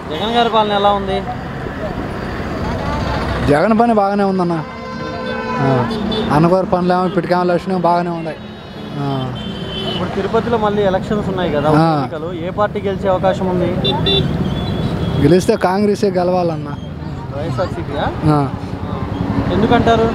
జగన్ గారి పాలన ఎలా ఉంది జగన్ పని బాగానే ఉందన్న ఆ, అన్నగారి పనులు ఏమో ఇప్పటికేమో లక్షణం బాగానే ఉన్నాయి ఆ, ఇప్పుడు తిరుపతిలో మళ్ళీ ఎలక్షన్స్ ఉన్నాయి కదా ఆ. ఎన్నికలు ఏ పార్టీ గెలిచే అవకాశం ఉంది గెలిస్తే కాంగ్రెసే గెలవాలన్న వైఎస్ఆర్సీపీయా ఆ, ఎందుకంటారు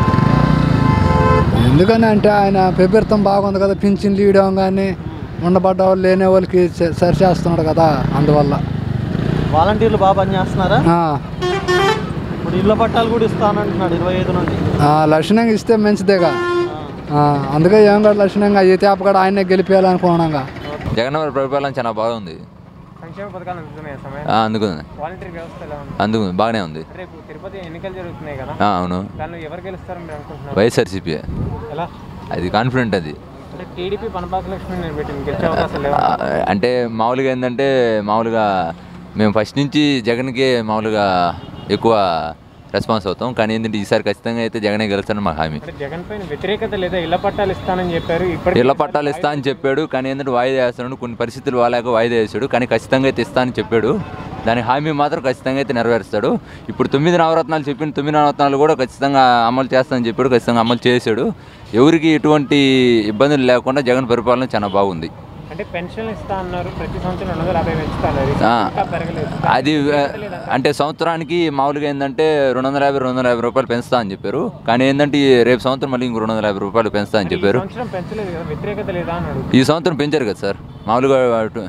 ఎందుకని అంటే ఆయన పెబిర్తం బాగుంది కదా పింఛన్లు ఇవ్వడం కానీ ఉండబడ్డ వాళ్ళు లేని వాళ్ళకి స- సరి చేస్తున్నాడు కదా అందువల్ల వాలంటీర్లు బాగా పనిచేస్తున్నారా ఆ, ఇప్పుడు ఇళ్ళ పట్టాలు కూడా ఇస్తానంటున్నాడు ఇరవై ఐదు నుండి ఆ, లక్షణంగా ఇస్తే మంచిదేగా ఆ. ఆ, అందుకే ఏం కూడా లక్షణంగా ఈ తేప కూడా ఆయనే గెలిపేయాలనుకున్నాగా జగన్ గారి పరిపాలన చాలా బాగుంది సంక్షేమ పథకాలు అందుతున్నాయి సమయం ఆ, అందుకుంది వాలంటీర్ వ్యవస్థ ఎలా ఉంది అందుకుంది బాగానే ఉంది రేపు తిరుపతి ఎన్నికలు జరుగుతున్నాయి కదా ఆ, అవును దానిలో ఎవరు గెలుస్తారని మీరు అనుకుంటున్నారు వైఎస్ఆర్సీపీ ఎలా అది కాన్ఫిడెంట్ అది అంటే టీడీపీ పనపాక లక్ష్మి నిలబెట్టింది గెలిచే అవకాశం లేవు ఆ, అంటే మామూలుగా ఏంటంటే మామూలుగా మేము ఫస్ట్ నుంచి జగన్కే మామూలుగా ఎక్కువ రెస్పాన్స్ అవుతాం కానీ ఏంటంటే ఈసారి ఖచ్చితంగా అయితే జగనే గెలుస్తారని మాకు హామీ అంటే జగన్ పైన వ్యతిరేకత లేదా ఇళ్ల పట్టాలు ఇస్తానని చెప్పారు ఇప్పటికీ ఇళ్ల పట్టాలు ఇస్తా అని చెప్పాడు కానీ ఏంటంటే వాయిదా వేస్తున్నాడు కొన్ని పరిస్థితులు వాళ్ళక వాయిదా వేసాడు కానీ ఖచ్చితంగా అయితే ఇస్తా అని చెప్పాడు దాని హామీ మాత్రం ఖచ్చితంగా అయితే నెరవేరుస్తాడు ఇప్పుడు తొమ్మిది నవరత్నాలు చెప్పిన తొమ్మిది నవరత్నాలు కూడా ఖచ్చితంగా అమలు చేస్తానని చెప్పాడు ఖచ్చితంగా అమలు చేశాడు ఎవరికి ఎటువంటి ఇబ్బందులు లేకుండా జగన్ పరిపాలన చాలా బాగుంది అంటే పెన్షన్ ఇస్తా అన్నారు ప్రతి సంవత్సరం రెండు వందల యాభై పెంచుతున్నారు ఆ, ఇంకా పెరగలేదు అది ఆ, అంటే సంవత్సరానికి మామూలుగా ఏంటంటే రెండు వందల యాభై రెండు వందల యాభై రూపాయలు పెంచుతా అని చెప్పారు కానీ ఏంటంటే ఈ రేపు సంవత్సరం మళ్ళీ ఇంకో రెండు వందల యాభై రూపాయలు పెంచుతా అని ఈ చెప్పారు సంవత్సరం పెంచలేదు కదా వ్యతిరేకత లేదా అని అడుగుతుంది ఈ సంవత్సరం పెంచారు కదా సార్ మామూలుగా అటు-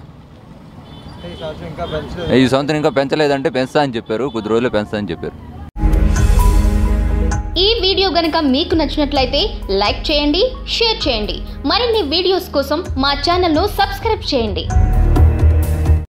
ఈ సంవత్సరం ఇంకా పెంచలేదంటే పెంచుతా అని చెప్పారు కొద్ది రోజులు పెంచుతా అని చెప్పారు ఈ వీడియో గనుక మీకు నచ్చినట్లయితే లైక్ చేయండి షేర్ చేయండి మరిన్ని వీడియోస్ కోసం మా ఛానల్ను సబ్స్క్రైబ్ చేయండి